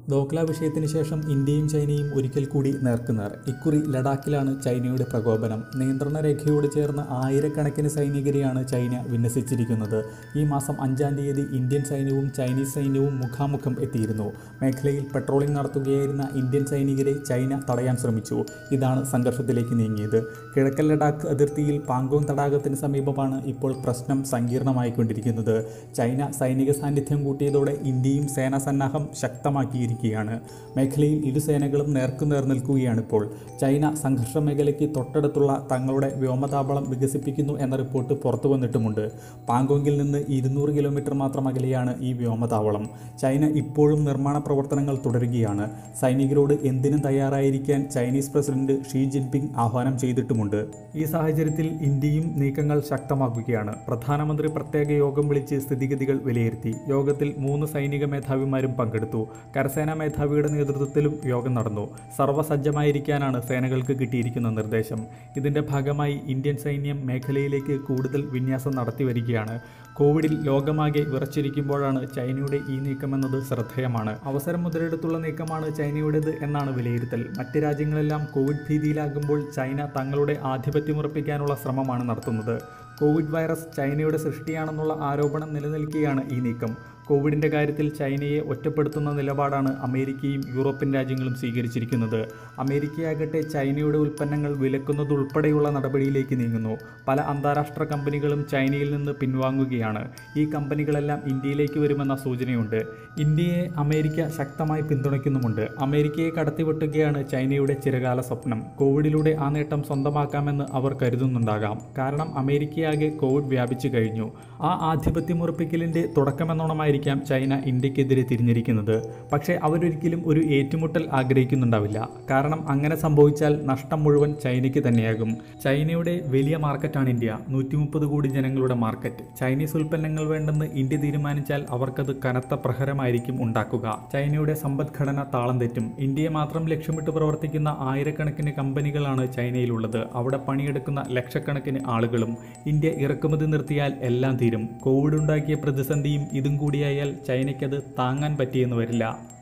ദോക്ല വിഷയത്തിന് ശേഷം ഇന്ത്യയും ചൈനയും ഒരിക്കൽ കൂടി നേർക്കുനേർ ഇക്കുറി ലഡാക്കിലാണ് ചൈനയുടെ പ്രകോപനം നിയന്ത്രണ രേഖയോട് ചേർന്ന് ആയിരക്കണക്കിന് സൈനികരെയാണ് ചൈന വിന്യസിച്ചിരിക്കുന്നത് ഈ മാസം അഞ്ചാം തീയതി ഇന്ത്യൻ സൈന്യവും ചൈനീസ് സൈന്യവും മുഖാമുഖം എത്തിയിരുന്നു മേഖലയിൽ പെട്രോളിംഗ് നടത്തുകയായിരുന്ന ഇന്ത്യൻ സൈനികരെ ചൈന തടയാൻ ശ്രമിച്ചു ഇതാണ് സംഘർഷത്തിലേക്ക് നീങ്ങിയത് കിഴക്കൻ ലഡാക്ക് അതിർത്തിയിൽ പാങ്കോങ് തടാകത്തിന് സമീപമാണ് ഇപ്പോൾ പ്രശ്നം സങ്കീർണമായിക്കൊണ്ടിരിക്കുന്നത് ചൈന സൈനിക സാന്നിധ്യം കൂട്ടിയതോടെ ഇന്ത്യയും സേനാ സന്നാഹം ശക്തമാക്കിയിരിക്കുകയാണ് മേഖലയിൽ ഇരു സേനകളും നേർക്കുനേർ നിൽക്കുകയാണ് ഇപ്പോൾ ചൈന സംഘർഷ മേഖലയ്ക്ക് തൊട്ടടുത്തുള്ള തങ്ങളുടെ വ്യോമതാവളം വികസിപ്പിക്കുന്നു എന്ന റിപ്പോർട്ട് പുറത്തു വന്നിട്ടുമുണ്ട് പാങ്കോങ്ങിൽ നിന്ന് ഇരുന്നൂറ് കിലോമീറ്റർ മാത്രം അകലെയാണ് ഈ വ്യോമതാവളം ചൈന ഇപ്പോഴും നിർമ്മാണ പ്രവർത്തനങ്ങൾ തുടരുകയാണ് സൈനികരോട് എന്തിനും തയ്യാറായിരിക്കാൻ ചൈനീസ് പ്രസിഡന്റ് ഷീ ജിൻപിങ് ആഹ്വാനം ചെയ്തിട്ടുമുണ്ട് ഈ സാഹചര്യത്തിൽ ഇന്ത്യയും നീക്കങ്ങൾ ശക്തമാക്കുകയാണ് പ്രധാനമന്ത്രി പ്രത്യേക യോഗം വിളിച്ച് സ്ഥിതിഗതികൾ വിലയിരുത്തി യോഗത്തിൽ മൂന്ന് സൈനിക മേധാവിമാരും പങ്കെടുത്തു കരസേനാ മേധാവിയുടെ നേതൃത്വത്തിലും യോഗം നടന്നു സർവ്വസജ്ജമായിരിക്കാനാണ് സേനകൾക്ക് കിട്ടിയിരിക്കുന്ന നിർദ്ദേശം ഇതിന്റെ ഭാഗമായി ഇന്ത്യൻ സൈന്യം മേഖലയിലേക്ക് കൂടുതൽ വിന്യാസം നടത്തി വരികയാണ് കോവിഡിൽ ലോകമാകെ വിറച്ചിരിക്കുമ്പോഴാണ് ചൈനയുടെ ഈ നീക്കമെന്നത് ശ്രദ്ധേയമാണ് അവസരം മുതലെടുത്തുള്ള നീക്കമാണ് ചൈനയുടേത് എന്നാണ് വിലയിരുത്തൽ മറ്റ് രാജ്യങ്ങളെല്ലാം കോവിഡ് ഭീതിയിലാകുമ്പോൾ ചൈന തങ്ങളുടെ ആധിപത്യമുറപ്പിക്കാനുള്ള ശ്രമമാണ് നടത്തുന്നത് കോവിഡ് വൈറസ് ചൈനയുടെ സൃഷ്ടിയാണെന്നുള്ള ആരോപണം നിലനിൽക്കെയാണ് ഈ നീക്കം കോവിഡിൻ്റെ കാര്യത്തിൽ ചൈനയെ ഒറ്റപ്പെടുത്തുന്ന നിലപാടാണ് അമേരിക്കയും യൂറോപ്യൻ രാജ്യങ്ങളും സ്വീകരിച്ചിരിക്കുന്നത് അമേരിക്കയാകട്ടെ ചൈനയുടെ ഉൽപ്പന്നങ്ങൾ വിലക്കുന്നതുൾപ്പെടെയുള്ള നടപടിയിലേക്ക് നീങ്ങുന്നു പല അന്താരാഷ്ട്ര കമ്പനികളും ചൈനയിൽ നിന്ന് പിൻവാങ്ങുകയാണ് ഈ കമ്പനികളെല്ലാം ഇന്ത്യയിലേക്ക് വരുമെന്ന സൂചനയുണ്ട് ഇന്ത്യയെ അമേരിക്ക ശക്തമായി പിന്തുണയ്ക്കുന്നുമുണ്ട് അമേരിക്കയെ കടത്തിവെട്ടുകയാണ് ചൈനയുടെ ചിരകാല സ്വപ്നം കോവിഡിലൂടെ ആ നേട്ടം സ്വന്തമാക്കാമെന്ന് അവർ കരുതുന്നുണ്ടാകാം കാരണം അമേരിക്കയാകെ കോവിഡ് വ്യാപിച്ചു കഴിഞ്ഞു ആ ആധിപത്യമുറപ്പിക്കലിൻ്റെ തുടക്കമെന്നോണമായിരിക്കും ആയിരിക്കാം ചൈന ഇന്ത്യക്കെതിരെ തിരിഞ്ഞിരിക്കുന്നത് പക്ഷേ അവരൊരിക്കലും ഒരു ഏറ്റുമുട്ടൽ ആഗ്രഹിക്കുന്നുണ്ടാവില്ല കാരണം അങ്ങനെ സംഭവിച്ചാൽ നഷ്ടം മുഴുവൻ ചൈനയ്ക്ക് തന്നെയാകും ചൈനയുടെ വലിയ മാർക്കറ്റാണ് ഇന്ത്യ നൂറ്റി മുപ്പത് കോടി ജനങ്ങളുടെ മാർക്കറ്റ് ചൈനീസ് ഉൽപ്പന്നങ്ങൾ വേണ്ടെന്ന് ഇന്ത്യ തീരുമാനിച്ചാൽ അവർക്കത് കനത്ത പ്രഹരമായിരിക്കും ഉണ്ടാക്കുക ചൈനയുടെ സമ്പദ്ഘടന താളം തെറ്റും ഇന്ത്യയെ മാത്രം ലക്ഷ്യമിട്ട് പ്രവർത്തിക്കുന്ന ആയിരക്കണക്കിന് കമ്പനികളാണ് ചൈനയിലുള്ളത് അവിടെ പണിയെടുക്കുന്ന ലക്ഷക്കണക്കിന് ആളുകളും ഇന്ത്യ ഇറക്കുമതി നിർത്തിയാൽ എല്ലാം തീരും കോവിഡ് ഉണ്ടാക്കിയ പ്രതിസന്ധിയും ഇതും കൂടിയായാൽ ചൈനയ്ക്കത് താങ്ങാൻ പറ്റിയെന്ന് വരില്ല